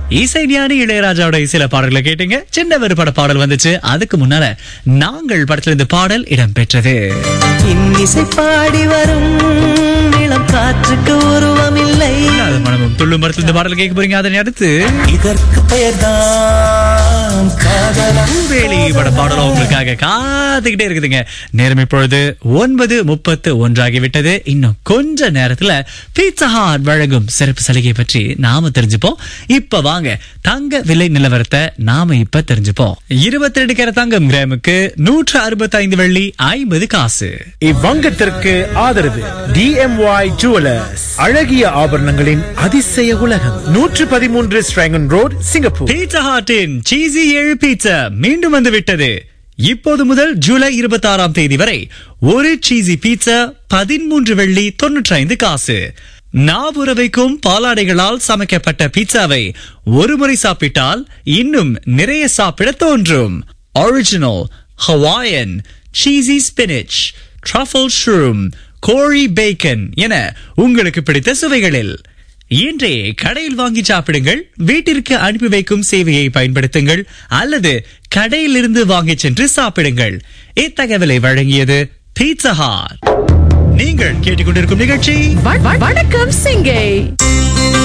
இசை ஞானி இளையராஜாவோட இசையில பாடல்களை கேட்டீங்க சின்ன வேறுபட பாடல் வந்துச்சு அதுக்கு முன்னால நாங்கள் படத்துல இந்த பாடல் இடம்பெற்றது இன்னிசை பாடி வரும் இளம் காற்றுக்கு உருவமில்லை அது மனமும் துள்ளும் படத்துல இந்த பாடல் கேட்க போறீங்க அதனை அடுத்து இதற்கு பெயர்தான் காதலா பூவேலி பட பாடலும் உங்களுக்காக காத்துக்கிட்டே இருக்குதுங்க நேரம் இப்பொழுது ஒன்பது முப்பத்து ஒன்றாகிவிட்டது இன்னும் கொஞ்ச நேரத்துல பீட்சா ஹாட் வழங்கும் சிறப்பு சலுகை பற்றி நாம தெரிஞ்சுப்போம் இப்ப வாங்க தங்க விலை நிலவரத்தை நாம இப்ப தெரிஞ்சுப்போம் இருபத்தி ரெண்டு கேர தங்கம் கிராமுக்கு நூற்று அறுபத்தி ஐந்து வெள்ளி ஐம்பது காசு இவ்வங்கத்திற்கு ஆதரவு டிஎம்ஒய் ஜுவலர்ஸ் அழகிய ஆபரணங்களின் அதிசய உலகம் நூற்று பதிமூன்று ஸ்ட்ராங்கன் ரோட் சிங்கப்பூர் பீட்சா ஹாட்டின் சீசி ஏழு பீட்சா மீண்டும் வந்து விட்டது இப்போது முதல் ஜூலை இருபத்தி ஆறாம் தேதி வரை ஒரு சீசி பீட்சா பதிமூன்று வெள்ளி தொன்னூற்றி ஐந்து காசு நாவுற வைக்கும் பாலாடைகளால் சமைக்கப்பட்ட பீட்சாவை ஒரு முறை சாப்பிட்டால் இன்னும் நிறைய சாப்பிட தோன்றும் original Hawaiian cheesy spinach truffle shroom கோழி பேக்கன் என உங்களுக்கு பிடித்த சுவைகளில் இன்றே கடையில் வாங்கி சாப்பிடுங்கள் வீட்டிற்கு அனுப்பி வைக்கும் சேவையை பயன்படுத்துங்கள் அல்லது கடையிலிருந்து வாங்கி சென்று சாப்பிடுங்கள் இத்தகவலை வழங்கியது பீட்சா ஹாட் நீங்கள் கேட்டுக்கொண்டிருக்கும் நிகழ்ச்சி வ- வ- வணக்கம் சிங்கை